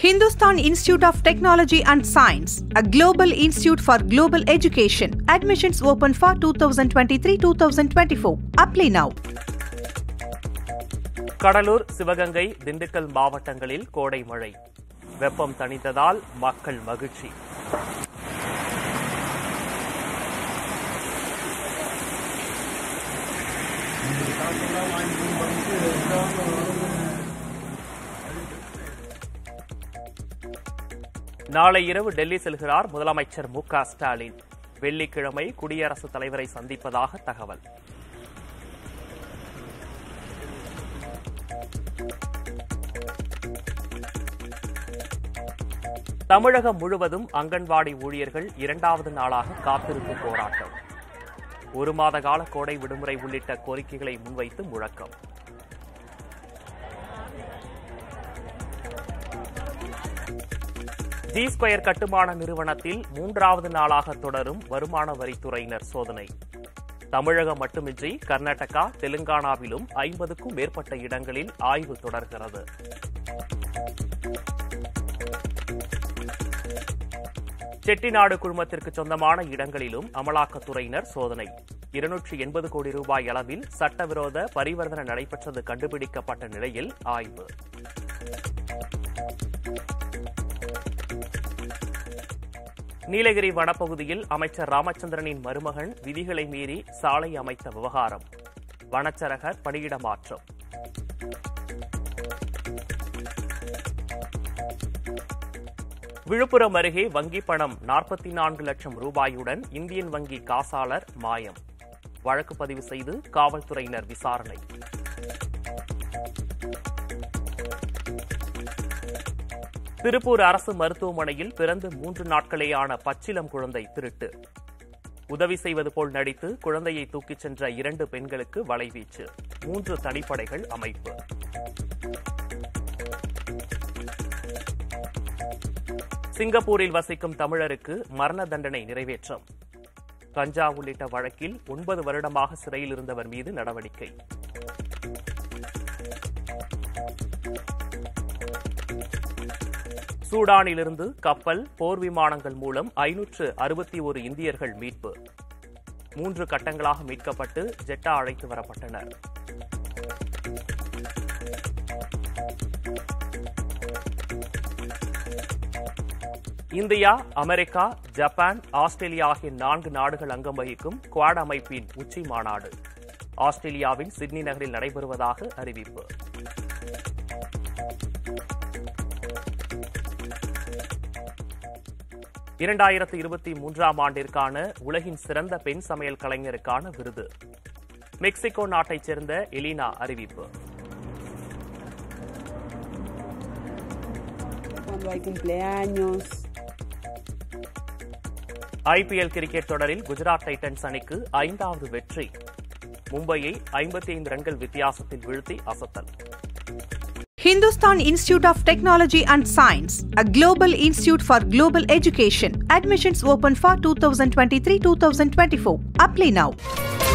Hindustan Institute of Technology and Science, a global institute for global education. Admissions open for 2023 2024. Apply now. Cuddalore Sivaganga Dindigul மாவட்டங்களில் கோடை மழை வெப்பம் தணிந்ததால் மக்கள் மகிழ்ச்சி நாளை இரவு டெல்லி செல்கிறார் முதலமைச்சர் மு க ஸ்டாலின் வெள்ளிக்கிழமை குடியரசுத் தலைவரை சந்திப்பதாக தகவல் தமிழகம் முழுவதும் அங்கன்வாடி ஊழியர்கள் இரண்டாவது நாளாக காத்திருப்பு போராட்டம் ஒரு மாத கால கோடை விடுமுறை உள்ளிட்ட கோரிக்கைகளை முன்வைத்து முழக்கம் ஜி ஸ்கொயர் கட்டுமான நிறுவனத்தில் மூன்றாவது நாளாக தொடரும் வருமான வரித்துறையினர் சோதனை தமிழகம் மட்டுமின்றி கர்நாடகா தெலுங்கானாவிலும் ஐம்பதுக்கும் மேற்பட்ட இடங்களில் ஆய்வு தொடர்கிறது செட்டிநாடு குழுமத்திற்கு சொந்தமான இடங்களிலும் அமலாக்கத்துறையினர் சோதனை இருநூற்றி எண்பது கோடி ரூபாய் அளவில் சட்டவிரோத பரிவர்த்தனை நடைபெற்றது கண்டுபிடிக்கப்பட்ட நிலையில் ஆய்வு நீலகிரி வனப்பகுதியில் அமைச்சர் ராமச்சந்திரனின் மருமகன் விதிகளை மீறி சாலை அமைத்த விவகாரம் வனச்சரக பணியிட மாற்றம் விழுப்புரம் அருகே வங்கி பணம் நாற்பத்தி நான்கு லட்சம் ரூபாயுடன் இந்தியன் வங்கி காசாளர் மாயம் வழக்கு பதிவு செய்து காவல்துறையினர் விசாரணை திருப்பூர் அரசு மருத்துவமனையில் பிறந்து மூன்று நாட்களேயான பச்சிலம் குழந்தை திருட்டு உதவி செய்வது போல் நடித்து குழந்தையை தூக்கிச் சென்ற இரண்டு பெண்களுக்கு வலைவீச்சு மூன்று தனிப்படைகள் அமைப்பு சிங்கப்பூரில் வசிக்கும் தமிழருக்கு மரண தண்டனை நிறைவேற்றம் கஞ்சா உள்ளிட்ட வழக்கில் ஒன்பது வருடமாக சிறையில் இருந்தவர் மீது நடவடிக்கை சூடானிலிருந்து கப்பல் போர் விமானங்கள் மூலம் ஐநூற்று அறுபத்தி ஒரு இந்தியர்கள் மீட்பு மூன்று கட்டங்களாக மீட்கப்பட்டு ஜெட்டா அழைத்து வரப்பட்டனர் இந்தியா அமெரிக்கா ஜப்பான் ஆஸ்திரேலியா ஆகிய நான்கு நாடுகள் அங்கம் வகிக்கும் குவாட் அமைப்பின் உச்சி மாநாடு ஆஸ்திரேலியாவின் சிட்னி நகரில் நடைபெறுவதாக அறிவிப்பு இரண்டாயிரத்து இருபத்தி மூன்றாம் ஆண்டிற்கான உலகின் சிறந்த பெண் சமையல் கலைஞருக்கான விருது மெக்சிகோ நாட்டைச் சேர்ந்த எலினா அறிவிப்பு cuando hay cumpleaños. IPL cricket தொடரில் குஜராத் டைட்டன்ஸ் அணிக்கு ஐந்தாவது வெற்றி மும்பையை ஐம்பத்தி ஐந்து ரன்கள் வித்தியாசத்தில் வீழ்த்தி அசத்தல் Hindustan Institute of Technology and Science, a global institute for global education. Admissions open for 2023 2024. Apply now.